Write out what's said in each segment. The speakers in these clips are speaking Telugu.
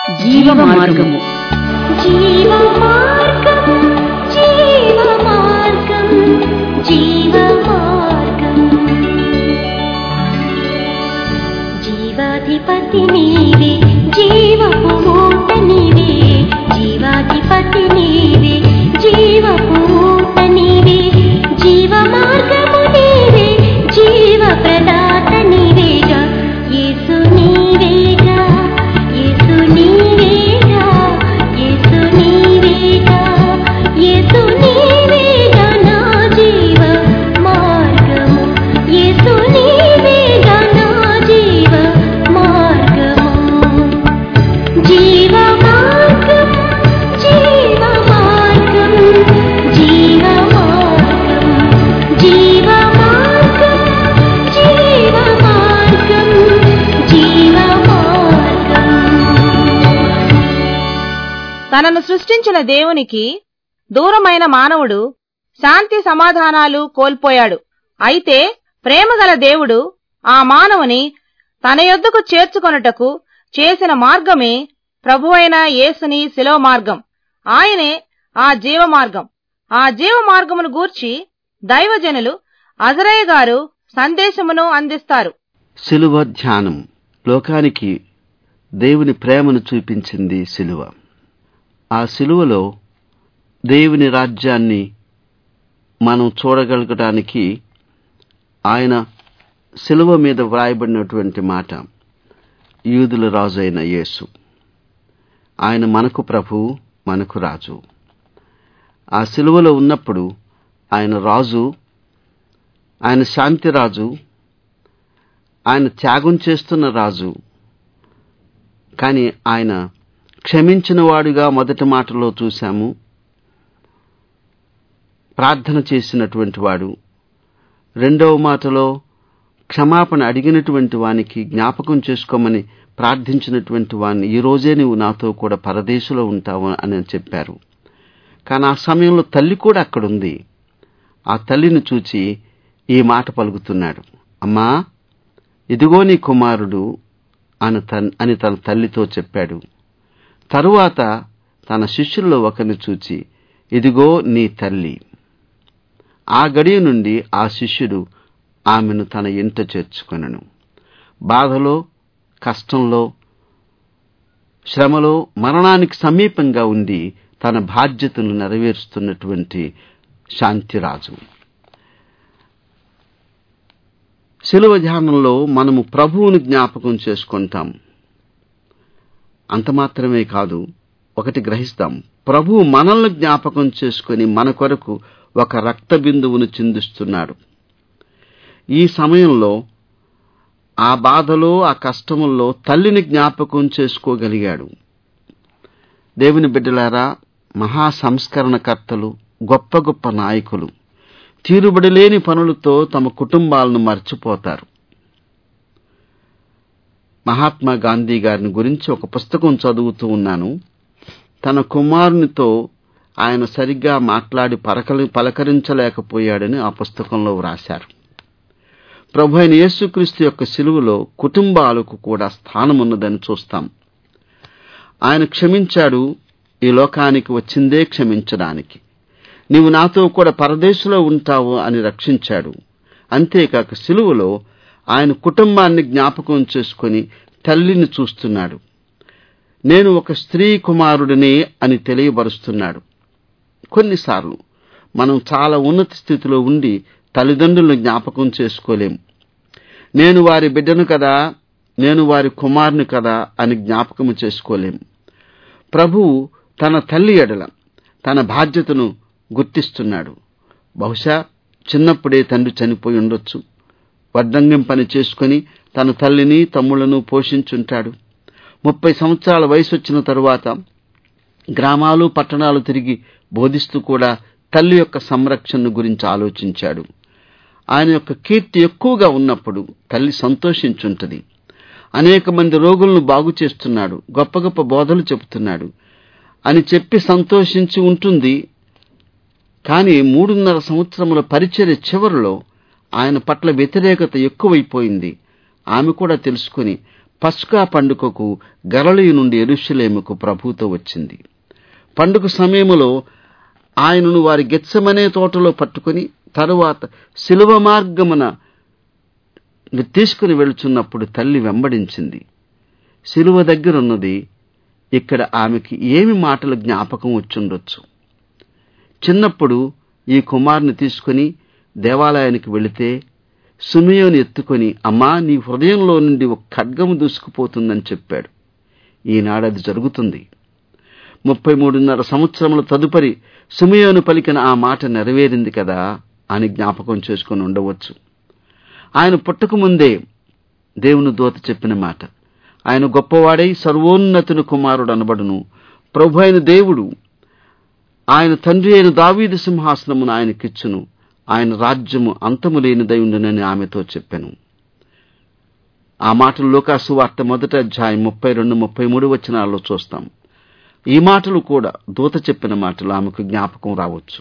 జీవ మార్గము జీవమార్గం జీవమార్గం జీవమార్గం జీవాధిపతి నీవే జీవపు ఊట నీవే జీవాధిపతి నీవే జీవపు ఊట నీవే జీవమార్గము నీవే జీవ ప్రదాత నీవేగా యేసు నీవేగా యేసు నీవేగా యేసు నీవేగా యేసు నీవేగా నా జీవ మార్గము యేసు నీవేగా నా జీవ మార్గము జీవ మార్గం జీవ మార్గం జీవ మార్గం జీవ మార్గం జీవ మార్గం జీవ మార్గం తనను సృష్టించిన దేవునికి దూరమైన మానవుడు శాంతి సమాధానాలు కోల్పోయాడు అయితే ప్రేమగల దేవుడు ఆ మానవుని తన యొద్దకు చేర్చుకొనుటకు చేసిన మార్గమే ప్రభువైన యేసుని శిలో మార్గం ఆయనే ఆ జీవ మార్గం ఆ జీవ మార్గమును గూర్చి దైవజనులు అజరయ్య గారు సందేశమును అందిస్తారు శిలువ ధ్యానం లోకానికి దేవుని ప్రేమను చూపించింది శిలువ ఆ శిలువలో దేవుని రాజ్యాన్ని మనం చూడగలగడానికి ఆయన శిలువ మీద వ్రాయబడినటువంటి మాట యూదుల రాజు అయిన యేసు ఆయన మనకు ప్రభువు మనకు రాజు ఆ శిలువలో ఉన్నప్పుడు ఆయన రాజు ఆయన శాంతి రాజు ఆయన త్యాగం చేస్తున్న రాజు కానీ ఆయన క్షమించిన వాడుగా మొదటి మాటలో చూశాము ప్రార్థన చేసినటువంటి వాడు రెండవ మాటలో క్షమాపణ అడిగినటువంటి వానికి జ్ఞాపకం చేసుకోమని ప్రార్థించినటువంటి వాడిని ఈ రోజే నువ్వు నాతో కూడా పరదేశంలో ఉంటావు అని చెప్పారు కానీ ఆ సమయంలో తల్లి కూడా అక్కడుంది ఆ తల్లిని చూచి ఈ మాట పలుకుతున్నాడు అమ్మా ఇదిగో నీ కుమారుడు అని తన్ అని తన తల్లితో చెప్పాడు తరువాత తన శిష్యుల్లో ఒకరిని చూచి ఇదిగో నీ తల్లి ఆ గడియ నుండి ఆ శిష్యుడు ఆమెను తన ఇంట చేర్చుకొనను బాధలో కష్టంలో శ్రమలో మరణానికి సమీపంగా ఉండి తన బాధ్యతను నెరవేరుస్తున్నటువంటి శాంతిరాజు శిలువ ధ్యానంలో మనము ప్రభువుని జ్ఞాపకం చేసుకుంటాం అంత మాత్రమే కాదు ఒకటి గ్రహిస్తాం ప్రభువు మనల్ని జ్ఞాపకం చేసుకొని మన కొరకు ఒక రక్త బిందువును చిందిస్తున్నాడు ఈ సమయంలో ఆ బాధలో ఆ కష్టముల్లో తల్లిని జ్ఞాపకం చేసుకోగలిగాడు దేవుని బిడ్డలారా మహా సంస్కరణకర్తలు గొప్ప గొప్ప నాయకులు తీరుబడిలేని పనులతో తమ కుటుంబాలను మర్చిపోతారు మహాత్మా గాంధీ గారిని గురించి ఒక పుస్తకం చదువుతూ ఉన్నాను తన కుమారునితో ఆయన సరిగ్గా మాట్లాడి పరకలి పలకరించలేకపోయాడని ఆ పుస్తకంలో వ్రాశారు ప్రభు అయిన యేసుక్రీస్తు యొక్క సిలువలో కుటుంబాలకు కూడా స్థానమున్నదని చూస్తాం ఆయన క్షమించాడు ఈ లోకానికి వచ్చిందే క్షమించడానికి నీవు నాతో కూడా పరదేశంలో ఉంటావు అని రక్షించాడు అంతేకాక సిలువలో ఆయన కుటుంబాన్ని జ్ఞాపకం చేసుకొని తల్లిని చూస్తున్నాడు నేను ఒక స్త్రీ కుమారుడిని అని తెలియబరుస్తున్నాడు కొన్నిసార్లు మనం చాలా ఉన్నత స్థితిలో ఉండి తల్లిదండ్రులను జ్ఞాపకం చేసుకోలేం నేను వారి బిడ్డను కదా నేను వారి కుమారుని కదా అని జ్ఞాపకం చేసుకోలేం ప్రభువు తన తల్లి ఎడల తన బాధ్యతను గుర్తిస్తున్నాడు బహుశా చిన్నప్పుడే తండ్రి చనిపోయి ఉండొచ్చు వడ్డంగం పని చేసుకుని తన తల్లిని తమ్ముళ్లను పోషించుంటాడు ముప్పై సంవత్సరాల వయసు వచ్చిన తరువాత గ్రామాలు పట్టణాలు తిరిగి బోధిస్తూ కూడా తల్లి యొక్క సంరక్షణ గురించి ఆలోచించాడు ఆయన యొక్క కీర్తి ఎక్కువగా ఉన్నప్పుడు తల్లి సంతోషించుంటది అనేక మంది రోగులను బాగు చేస్తున్నాడు గొప్ప గొప్ప బోధలు చెబుతున్నాడు అని చెప్పి సంతోషించి ఉంటుంది కానీ మూడున్నర సంవత్సరముల పరిచర్య చివరిలో ఆయన పట్ల వ్యతిరేకత ఎక్కువైపోయింది ఆమె కూడా తెలుసుకుని పస్కా పండుగకు గరళీ నుండి ఎరుషలేముకు ప్రభుతో వచ్చింది పండుగ సమయంలో ఆయనను వారి గెచ్చమనే తోటలో పట్టుకుని తరువాత శిలువ మార్గమున తీసుకుని వెళుచున్నప్పుడు తల్లి వెంబడించింది శిలువ దగ్గరున్నది ఇక్కడ ఆమెకి ఏమి మాటలు జ్ఞాపకం వచ్చుండొచ్చు చిన్నప్పుడు ఈ కుమారుని తీసుకుని దేవాలయానికి వెళితే సుమియోని ఎత్తుకొని అమ్మా నీ హృదయంలో నుండి ఒక ఖడ్గము దూసుకుపోతుందని చెప్పాడు ఈనాడు అది జరుగుతుంది ముప్పై మూడున్నర సంవత్సరముల తదుపరి సుమియోను పలికిన ఆ మాట నెరవేరింది కదా అని జ్ఞాపకం చేసుకుని ఉండవచ్చు ఆయన పుట్టక ముందే దేవుని దూత చెప్పిన మాట ఆయన గొప్పవాడై సర్వోన్నతుని కుమారుడు అనబడును ప్రభు అయిన దేవుడు ఆయన తండ్రి అయిన దావీదు సింహాసనమును ఆయనకిచ్చును ఆయన రాజ్యము అంతము లేనిదై ఉండునని ఆమెతో చెప్పాను ఆ మాటలు లోకాసు వార్త మొదటి అధ్యాయం ముప్పై రెండు ముప్పై మూడు వచనాల్లో చూస్తాం ఈ మాటలు కూడా దూత చెప్పిన మాటలు ఆమెకు జ్ఞాపకం రావచ్చు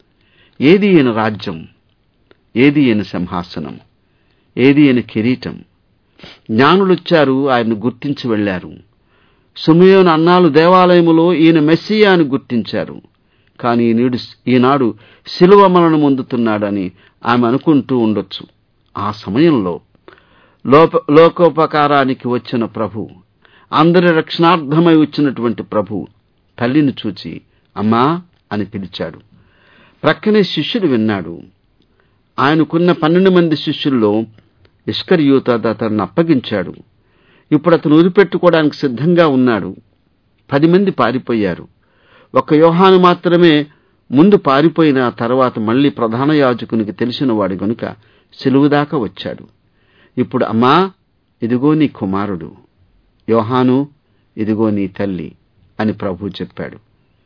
ఏది ఈయన రాజ్యం ఏది ఈయన సింహాసనం ఏది ఈయన కిరీటం జ్ఞానులొచ్చారు ఆయన్ను గుర్తించి వెళ్లారు సుమయోను అన్నాలు దేవాలయములో ఈయన మెస్సియాను గుర్తించారు కానీ ఈనాడు ఈనాడు శిలువ మరణం పొందుతున్నాడని ఆమె అనుకుంటూ ఉండొచ్చు ఆ సమయంలో లోప లోకోపకారానికి వచ్చిన ప్రభు అందరి రక్షణార్థమై వచ్చినటువంటి ప్రభు తల్లిని చూచి అమ్మా అని పిలిచాడు ప్రక్కనే శిష్యుడు విన్నాడు ఆయనకున్న పన్నెండు మంది శిష్యుల్లో ఇష్కర్యూత అతన్ని అప్పగించాడు ఇప్పుడు అతను ఉరిపెట్టుకోవడానికి సిద్ధంగా ఉన్నాడు పది మంది పారిపోయారు ఒక యోహాను మాత్రమే ముందు పారిపోయిన తర్వాత మళ్లీ ప్రధాన యాజకునికి తెలిసిన వాడు గనుక సిలువు దాకా వచ్చాడు ఇప్పుడు అమ్మా ఇదిగో నీ కుమారుడు యోహాను ఇదిగో నీ తల్లి అని ప్రభు చెప్పాడు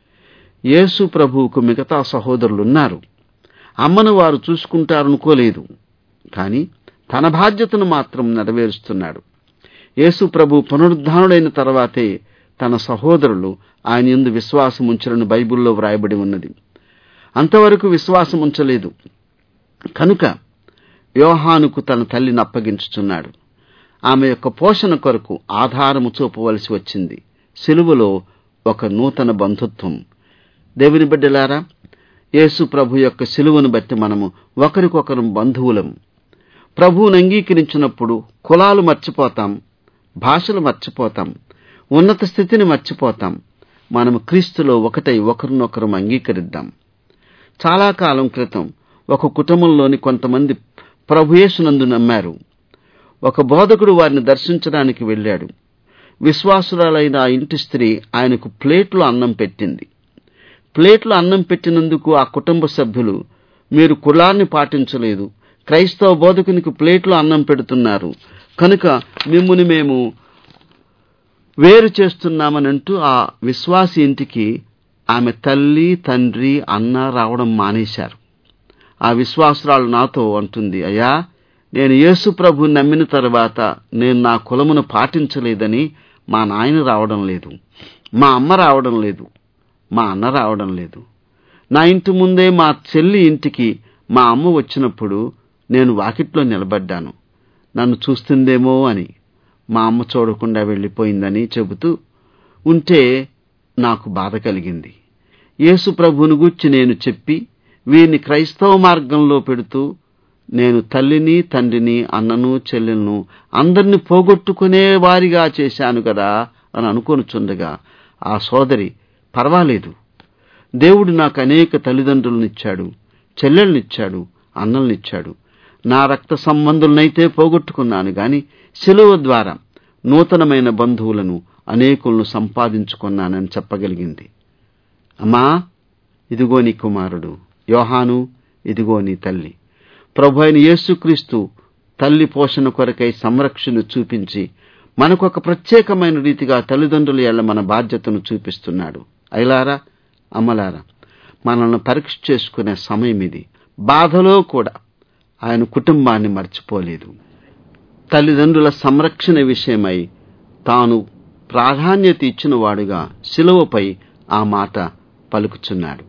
యేసు ప్రభువుకు మిగతా సహోదరులున్నారు అమ్మను వారు చూసుకుంటారనుకోలేదు కాని తన బాధ్యతను మాత్రం నెరవేరుస్తున్నాడు యేసు ప్రభు పునరుద్ధానుడైన తర్వాతే తన సహోదరులు ఆయన ఎందు విశ్వాసం ఉంచరని బైబిల్లో వ్రాయబడి ఉన్నది అంతవరకు విశ్వాసం ఉంచలేదు కనుక యోహానుకు తన తల్లిని అప్పగించుచున్నాడు ఆమె యొక్క పోషణ కొరకు ఆధారము చూపవలసి వచ్చింది సిలువలో ఒక నూతన బంధుత్వం దేవుని బిడ్డలారా యేసు ప్రభు యొక్క సిలువను బట్టి మనము ఒకరికొకరు బంధువులం ప్రభువును అంగీకరించినప్పుడు కులాలు మర్చిపోతాం భాషలు మర్చిపోతాం ఉన్నత స్థితిని మర్చిపోతాం మనము క్రీస్తులో ఒకటై ఒకరినొకరు అంగీకరిద్దాం చాలా కాలం క్రితం ఒక కుటుంబంలోని కొంతమంది ప్రభుయేసునందు నమ్మారు ఒక బోధకుడు వారిని దర్శించడానికి వెళ్ళాడు విశ్వాసురాలైన ఆ ఇంటి స్త్రీ ఆయనకు ప్లేట్లో అన్నం పెట్టింది ప్లేట్లో అన్నం పెట్టినందుకు ఆ కుటుంబ సభ్యులు మీరు కులాన్ని పాటించలేదు క్రైస్తవ బోధకునికి ప్లేట్లో అన్నం పెడుతున్నారు కనుక మిమ్ముని మేము వేరు చేస్తున్నామనంటూ ఆ విశ్వాసి ఇంటికి ఆమె తల్లి తండ్రి అన్న రావడం మానేశారు ఆ విశ్వాసురాలు నాతో అంటుంది అయ్యా నేను యేసు ప్రభు నమ్మిన తర్వాత నేను నా కులమును పాటించలేదని మా నాయన రావడం లేదు మా అమ్మ రావడం లేదు మా అన్న రావడం లేదు నా ఇంటి ముందే మా చెల్లి ఇంటికి మా అమ్మ వచ్చినప్పుడు నేను వాకిట్లో నిలబడ్డాను నన్ను చూస్తుందేమో అని మా అమ్మ చూడకుండా వెళ్ళిపోయిందని చెబుతూ ఉంటే నాకు బాధ కలిగింది యేసు ప్రభువును గూర్చి నేను చెప్పి వీరిని క్రైస్తవ మార్గంలో పెడుతూ నేను తల్లిని తండ్రిని అన్నను చెల్లెలను అందరిని పోగొట్టుకునే వారిగా చేశాను కదా అని అనుకొనుచుండగా ఆ సోదరి పర్వాలేదు దేవుడు నాకు అనేక తల్లిదండ్రులనిచ్చాడు చెల్లెళ్ళనిచ్చాడు అన్నల్నిచ్చాడు నా రక్త సంబంధులనైతే పోగొట్టుకున్నాను గాని సెలవు ద్వారా నూతనమైన బంధువులను అనేకులను సంపాదించుకున్నానని చెప్పగలిగింది అమ్మా ఇదిగో నీ కుమారుడు యోహాను ఇదిగో నీ తల్లి ప్రభు అయిన యేసుక్రీస్తు తల్లి పోషణ కొరకై సంరక్షణ చూపించి మనకొక ప్రత్యేకమైన రీతిగా తల్లిదండ్రుల ఎళ్ల మన బాధ్యతను చూపిస్తున్నాడు అయిలారా అమ్మలారా మనల్ని పరీక్ష చేసుకునే సమయం ఇది బాధలో కూడా ఆయన కుటుంబాన్ని మర్చిపోలేదు తల్లిదండ్రుల సంరక్షణ విషయమై తాను ప్రాధాన్యత ఇచ్చిన వాడుగా శిలువపై ఆ మాట పలుకుచున్నాడు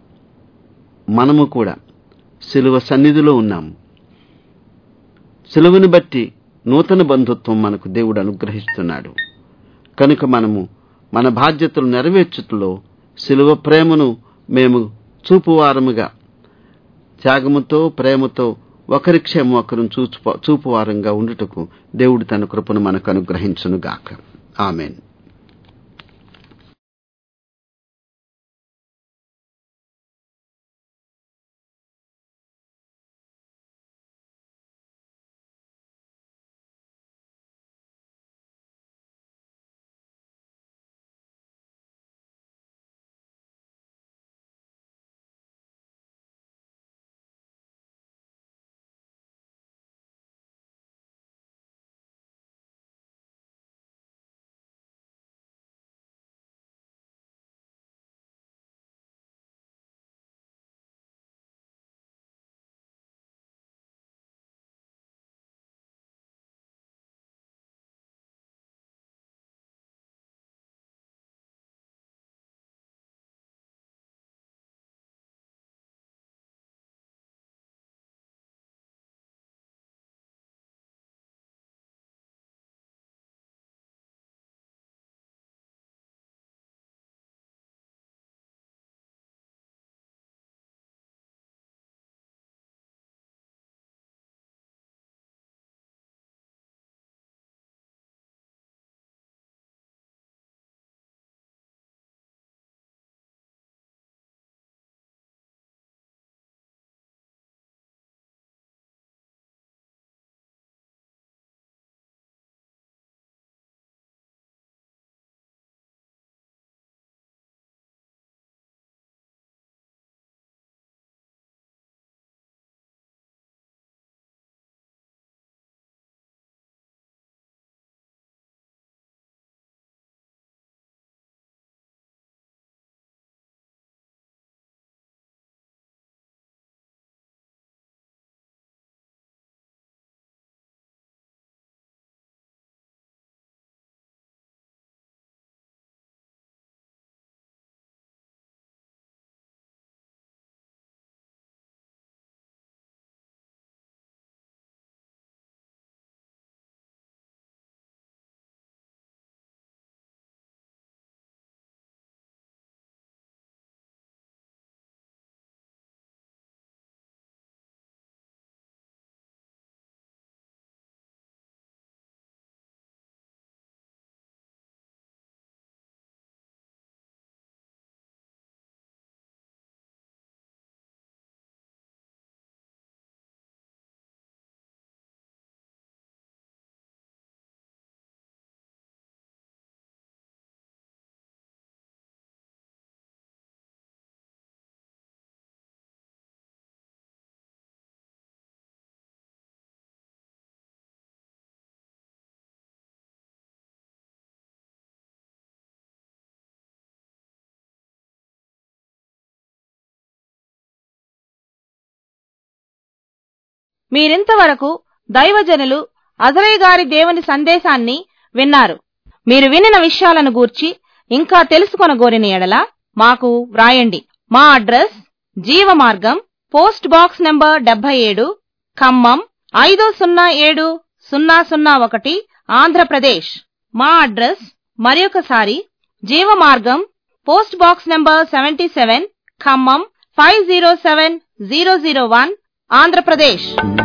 మనము కూడా శిలువ సన్నిధిలో ఉన్నాము శిలువను బట్టి నూతన బంధుత్వం మనకు దేవుడు అనుగ్రహిస్తున్నాడు కనుక మనము మన బాధ్యతలు నెరవేర్చుటలో శిలువ ప్రేమను మేము చూపువారముగా త్యాగముతో ప్రేమతో ఒకరి క్షేమం ఒకరిని చూపు చూపువారంగా ఉండుటకు దేవుడు తన కృపను మనకు అనుగ్రహించునుగాక ఆమెన్ మీరింతవరకు దైవజనులు అజరయ్య గారి దేవుని సందేశాన్ని విన్నారు మీరు వినిన విషయాలను గూర్చి ఇంకా తెలుసుకొనగోరిన ఎడల మాకు వ్రాయండి మా address Jeevamargam post box number డెబ్బై ఏడు ఖమ్మం ఐదు సున్నా ఏడు సున్నా సున్నా ఒకటి ఆంధ్రప్రదేశ్ మా అడ్రస్ మరొకసారి Jeevamargam post box number seventy seven Khammam five zero seven zero zero one Andhra Pradesh